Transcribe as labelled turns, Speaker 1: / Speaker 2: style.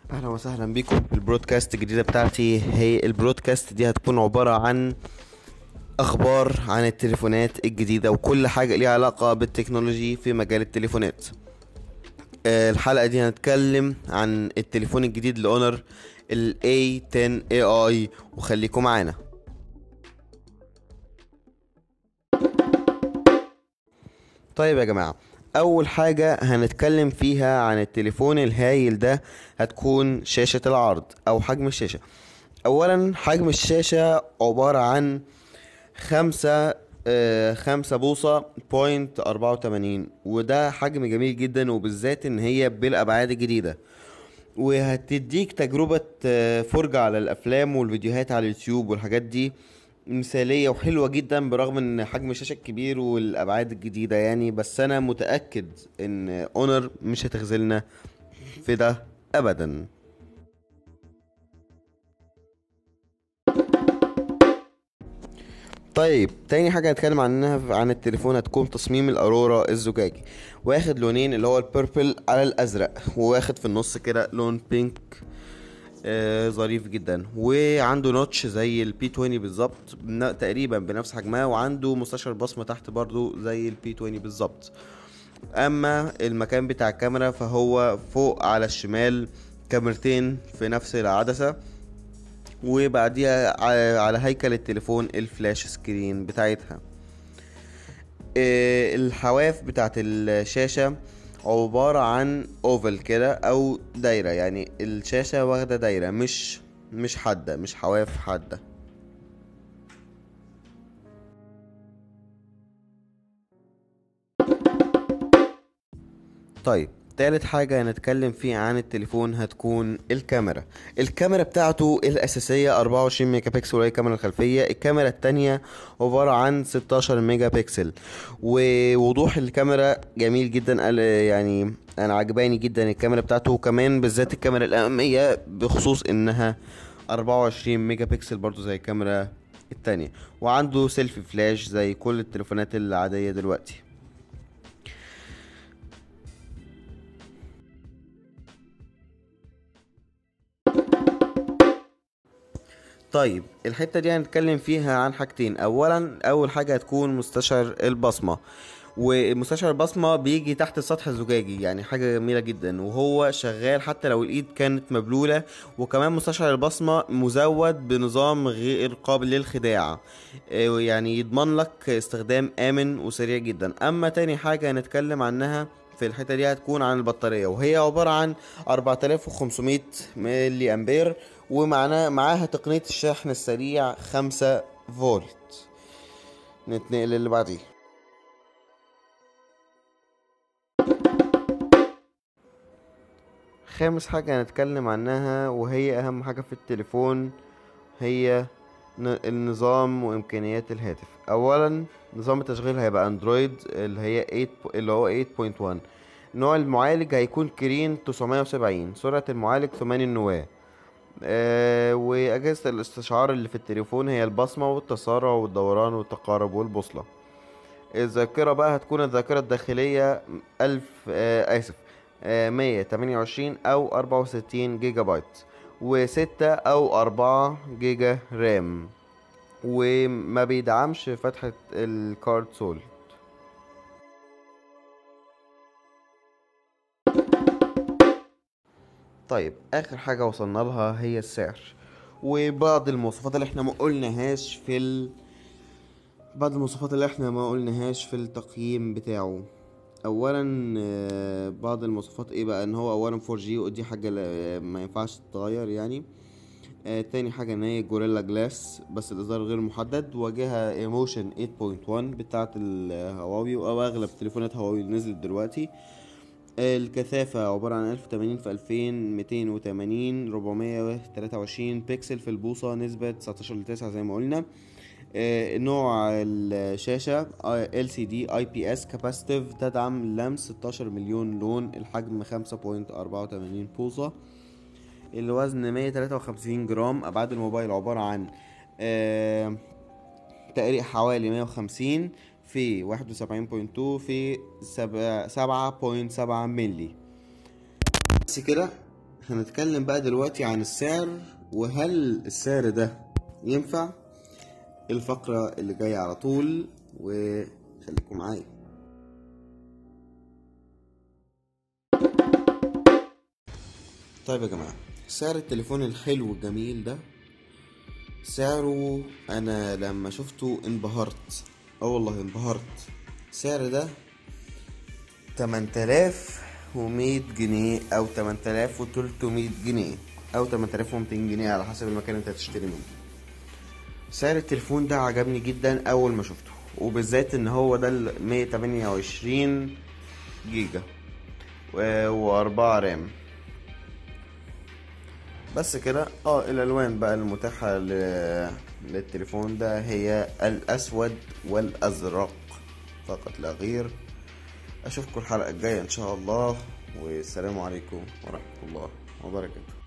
Speaker 1: اهلا وسهلا بكم في البرودكاست الجديده بتاعتي هي البرودكاست دي هتكون عباره عن اخبار عن التليفونات الجديده وكل حاجه ليها علاقه بالتكنولوجي في مجال التليفونات آه، الحلقه دي هنتكلم عن التليفون الجديد لاونر ال A10 AI وخليكم معانا طيب يا جماعة أول حاجة هنتكلم فيها عن التليفون الهايل ده هتكون شاشة العرض أو حجم الشاشة أولا حجم الشاشة عبارة عن خمسة آه، خمسة بوصة بوينت أربعة وتمانين وده حجم جميل جدا وبالذات إن هي بالأبعاد الجديدة وهتديك تجربة آه، فرجة على الأفلام والفيديوهات على اليوتيوب والحاجات دي مثالية وحلوة جدا برغم ان حجم الشاشة الكبير والابعاد الجديدة يعني بس انا متأكد ان اونر مش هتخذلنا في ده ابدا طيب تاني حاجة هنتكلم عنها عن التليفون هتكون تصميم الأرورا الزجاجي واخد لونين اللي هو البيربل على الأزرق وواخد في النص كده لون بينك آه، ظريف جدا وعنده نوتش زي البي 20 بالظبط بن- تقريبا بنفس حجمها وعنده مستشعر بصمة تحت برضو زي البي 20 بالظبط اما المكان بتاع الكاميرا فهو فوق على الشمال كاميرتين في نفس العدسة وبعديها ع- على هيكل التليفون الفلاش سكرين بتاعتها آه، الحواف بتاعت الشاشة عبارة عن اوفل كده او دايرة يعني الشاشة واخدة دايرة مش مش حادة مش حواف حادة طيب تالت حاجة هنتكلم فيه عن التليفون هتكون الكاميرا الكاميرا بتاعته الأساسية 24 ميجا بكسل وهي الكاميرا الخلفية الكاميرا التانية عبارة عن 16 ميجا بكسل ووضوح الكاميرا جميل جدا قال- يعني أنا عجباني جدا الكاميرا بتاعته وكمان بالذات الكاميرا الأمامية بخصوص إنها 24 ميجا بكسل برضو زي الكاميرا التانية وعنده سيلفي فلاش زي كل التليفونات العادية دلوقتي طيب الحتة دي هنتكلم فيها عن حاجتين اولا اول حاجة هتكون مستشعر البصمة ومستشعر البصمة بيجي تحت السطح الزجاجي يعني حاجة جميلة جدا وهو شغال حتى لو الايد كانت مبلولة وكمان مستشعر البصمة مزود بنظام غير قابل للخداع آه، يعني يضمن لك استخدام امن وسريع جدا اما تاني حاجة هنتكلم عنها في الحتة دي هتكون عن البطارية وهي عبارة عن 4500 ملي امبير ومعنا معاها تقنية الشحن السريع 5 فولت نتنقل اللي بعديه خامس حاجة هنتكلم عنها وهي أهم حاجة في التليفون هي ن- النظام وإمكانيات الهاتف أولا نظام التشغيل هيبقى أندرويد اللي هي 8 اللي هو 8.1 نوع المعالج هيكون كرين 970 سرعة المعالج 8 نواة آه وأجهزة الاستشعار اللي في التليفون هي البصمة والتسارع والدوران والتقارب والبوصلة الذاكرة بقى هتكون الذاكرة الداخلية ألف آه آسف آه مية تمانية وعشرين أو أربعة وستين جيجا بايت وستة أو أربعة جيجا رام وما بيدعمش فتحة الكارد سول طيب اخر حاجة وصلنا لها هي السعر وبعض المواصفات اللي احنا ما قلناهاش في ال... بعض المواصفات اللي احنا ما قلناهاش في التقييم بتاعه اولا آه، بعض المواصفات ايه بقى ان هو اولا 4G ودي حاجة لا- ما ينفعش تتغير يعني آه، تاني حاجة ان هي جوريلا جلاس بس الاصدار غير محدد واجهة ايموشن 8.1 بتاعة الهواوي او اغلب تليفونات هواوي اللي نزلت دلوقتي الكثافة عبارة عن 1080 في 2280 423 بكسل في البوصة نسبة 19 ل 9 زي ما قلنا آه، نوع الشاشة LCD IPS كاباسيتيف تدعم لمس 16 مليون لون الحجم 5.84 بوصة الوزن 153 جرام أبعاد الموبايل عبارة عن آه، تقريبا حوالي 150 في 71.2 في سبعة- 7.7 ملي بس كده هنتكلم بقى دلوقتي عن السعر وهل السعر ده ينفع الفقرة اللي جاية على طول وخليكم معايا طيب يا جماعة سعر التليفون الحلو الجميل ده سعره انا لما شفته انبهرت اه والله انبهرت سعر ده 8100 جنيه او 8300 جنيه او 8200 جنيه على حسب المكان اللي انت هتشتري منه سعر التليفون ده عجبني جدا اول ما شفته وبالذات ان هو ده ال 128 جيجا و4 رام بس كده اه الالوان بقى المتاحة ل- للتليفون ده هي الاسود والازرق فقط لا غير اشوفكم الحلقة الجاية ان شاء الله والسلام عليكم ورحمة الله وبركاته